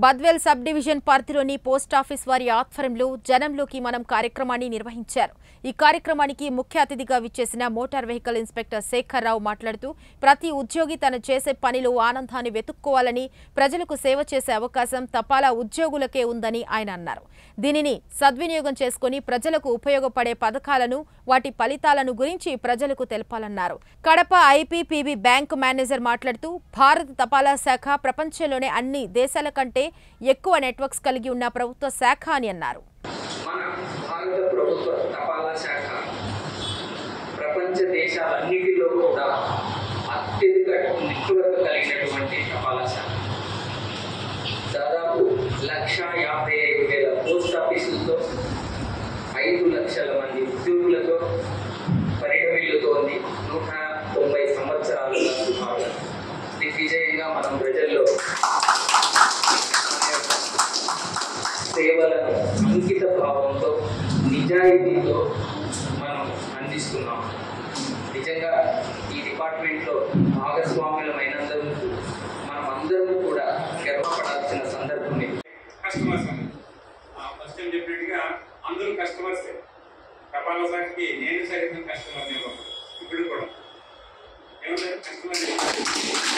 Badvel sub division పరిధిలోని post office వారి ఆధ్వర్యంలో జనంలోకి మనం కార్యక్రమాన్ని నిర్వహించారు ఈ కార్యక్రమానికి ముఖ్య అతిథిగా విచ్చేసిన motor vehicle inspector Shekhar Rao మాట్లాడుతూ ప్రతి ఉద్యోగి తను చేసే పనిలో ఆనందాన్ని వెతుక్కోవాలని ప్రజలకు సేవ చేసే అవకాశం తపాలా ఉద్యోగులకే ఉందని ఆయన అన్నారు దీనిని సద్వినియోగం చేసుకుని ప్రజలకు ఉపయోగపడే పథకాలను వాటి ఫలితాలను గురించి ప్రజలకు తెలపాలన్నారు కడప ఐపీపీబీ బ్యాంకు మేనేజర్ మాట్లాడుతూ భారత తపాలా శాఖ ప్రపంచంలోనే అన్ని దేశాల కంటే ఎక్కువ నెట్వర్క్స్ కలిగి ఉన్న ప్రభుత్వ శాఖ అని అన్నారు మన భారత ప్రభుత్వ తపాలా శాఖ ప్రపంచ దేశాలన్నిటిలో కూడా అత్యధిక నెట్వర్క్ కలిగినటువంటి తపాలా శాఖ దాదాపు లక్ష యాభై ఐదు వేల పోస్ట్ ఆఫీసులతో ఐదు లక్షల మంది ఉద్యోగులతో పరిణమిల్లుతోంది నూట తొంభై సంవత్సరాలు సుమారుగా దిగ్విజయంగా మనం ప్రజల్లో సేవలను అంకిత భావంతో నిజాయితీతో మనం అందిస్తున్నాం నిజంగా ఈ డిపార్ట్మెంట్లో భాగస్వామ్యులమైనందుకు మనం అందరం కూడా గర్వపడాల్సిన సందర్భం ఇది కస్టమర్స్ అని ఫస్ట్ టైం చెప్పినట్టుగా అందరూ కస్టమర్స్ తపాలా శాఖకి నేను సైతం కస్టమర్ ఇప్పుడు కూడా ఏమంటారు కస్టమర్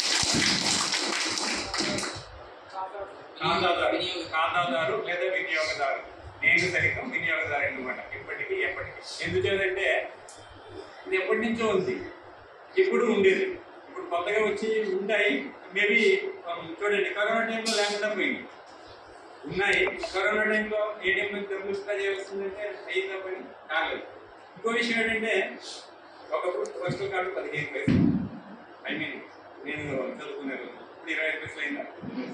ఖాతాదారు ఖాతాదారు లేదా వినియోగదారు నేను సైతం వినియోగదారు అనమాట ఇప్పటికీ ఎప్పటికీ ఎందుచేతంటే ఇది ఎప్పటి నుంచో ఉంది ఎప్పుడు ఉండేది ఇప్పుడు కొత్తగా వచ్చి ఉంటాయి మేబీ చూడండి కరోనా టైంలో లేకుండా పోయింది ఉన్నాయి కరోనా టైంలో ఏటీఎం నుంచి డబ్బులు ఇస్తా చేస్తుందంటే అయిందా పని కాలేదు ఇంకో విషయం ఏంటంటే ఒకప్పుడు ఫస్ట్ కార్డు పదిహేను పైసలు ఐ మీన్ నేను చదువుకునే రోజు ఇప్పుడు ఇరవై ఐదు పైసలు అయిందా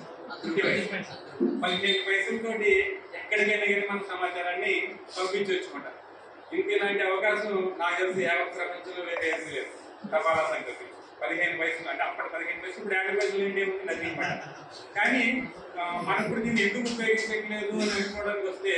పదిహేను పైసలతోటి ఎక్కడికైనా కానీ మన సమాచారాన్ని పంపించవచ్చుకుంటా ఇంకేలాంటి అవకాశం నాకు తెలిసి యావత్ ప్రపంచంలో వేరే ఏమీ లేదు తపాలా సంగతి పదిహేను పైసలు అంటే అప్పటి పదిహేను పైసలు ఇప్పుడు యాభై పైసలు ఏంటి ఏముంది నది అనమాట కానీ ఆ, మనం ఇప్పుడు దీన్ని ఎందుకు ఉపయోగించట్లేదు అని అనుకోవడానికి వస్తే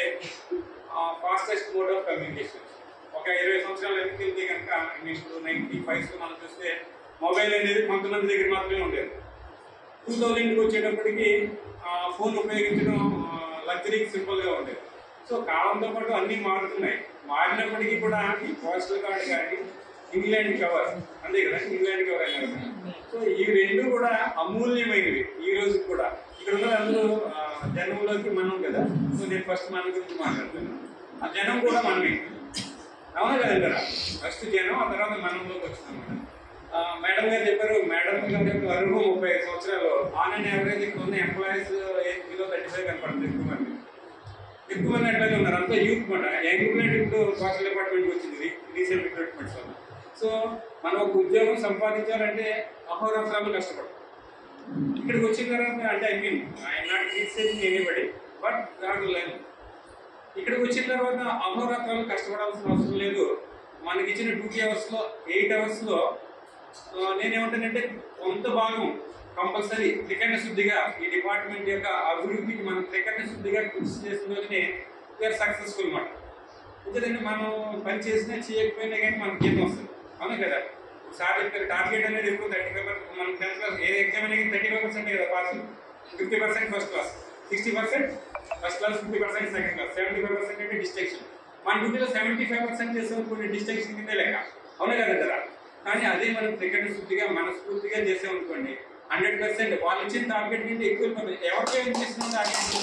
ఫాస్టెస్ట్ మోడ్ ఆఫ్ కమ్యూనికేషన్ ఒక ఇరవై సంవత్సరాల వెనక్కి వెళ్తే కనుక ఇప్పుడు నైన్టీ ఫైవ్స్ మనం చూస్తే మొబైల్ అనేది కొంతమంది దగ్గర మాత్రమే ఉండేది టూ థౌజండ్కి వచ్చేటప్పటికి ఆ, ఫోన్ ఉపయోగించడం లగ్జరీకి సింపుల్గా ఉండేది సో కాలంతో పాటు అన్నీ మారుతున్నాయి మారినప్పటికీ కూడా ఈ పోస్టల్ కార్డు కానీ ఇంగ్లాండ్ కవర్ అంతే కదా ఇంగ్లాండ్ కవర్ అయినా కదా సో ఈ రెండు కూడా అమూల్యమైనవి ఈ రోజు కూడా ఇక్కడ ఉన్న అందరూ ఆ, జనంలోకి మనం కదా సో నేను ఫస్ట్ మన గురించి మాట్లాడుతున్నాను ఆ జనం కూడా మనమే అవునా కదంటారా ఫస్ట్ జనం ఆ తర్వాత మనంలోకి వచ్చిందన్నమాట ఆ, మేడం గారు చెప్పారు మేడం గారి వరకు ముప్పై ఐదు సంవత్సరాలు ఆన్ అండ్ యావరేజ్ ఇక్కడ ఉన్న employees age below thirty five కనపడుతుంది ఎక్కువ మంది ఎక్కువ మంది అట్లాగే ఉన్నారు అంతా యూత్ మాట యంగ్ బ్లడ్ ఇప్పుడు సోషల్ డిపార్ట్మెంట్కి వచ్చింది రీసెంట్ రిక్రూట్మెంట్స్ వల్ల సో మనం ఒక ఉద్యోగం సంపాదించాలంటే అహోరాత్రాలు కష్టపడతాం ఇక్కడికి వచ్చిన తర్వాత అంటే I mean I not criticising anybody but god line ఇక్కడికి వచ్చిన తర్వాత అహోరాత్రాలు కష్టపడాల్సిన అవసరం లేదు మనకి ఇచ్చిన డ్యూటీ అవర్స్లో ఎయిట్ అవర్స్లో నేనేమంటానంటే కొంత భాగం కంపల్సరీ త్రికరణ శుద్ధిగా ఈ డిపార్ట్మెంట్ యొక్క అభివృద్ధికి మనం త్రికరణ శుద్ధిగా కృషి చేసిన రోజునే వీఆర్ సక్సెస్ఫుల్ మాట ఎందుకంటే మనం పని చేసినా చేయకపోయినా కానీ మనకి ఏం వస్తుంది అవునా కదా సార్ చెప్పారు టార్గెట్ అనేది ఎప్పుడు థర్టీ ఫైవ్ పర్సెంట్ మనం టెన్త్ క్లాస్ ఏ ఎగ్జామ్ అనేది థర్టీ ఫైవ్ పర్సెంట్ కదా pass fifty percent first class sixty percent first class fifty percent second class seventy five percent అంటే డిస్ట్రక్షన్ మన డ్యూటీలో సెవెంటీ ఫైవ్ పర్సెంట్ చేసే కొన్ని డిస్ట్రక్షన్ కింద లెక్క అవునా కదంటారా కానీ అదే మనం త్రికరణ శుద్ధిగా మనస్ఫూర్తిగా చేసామనుకోండి హండ్రెడ్ పర్సెంట్ వాళ్ళు ఇచ్చిన టార్గెట్ నుండి ఎక్కువ వెళ్ళిపోతుంది ఎవరికైనా చేసిన టార్గెట్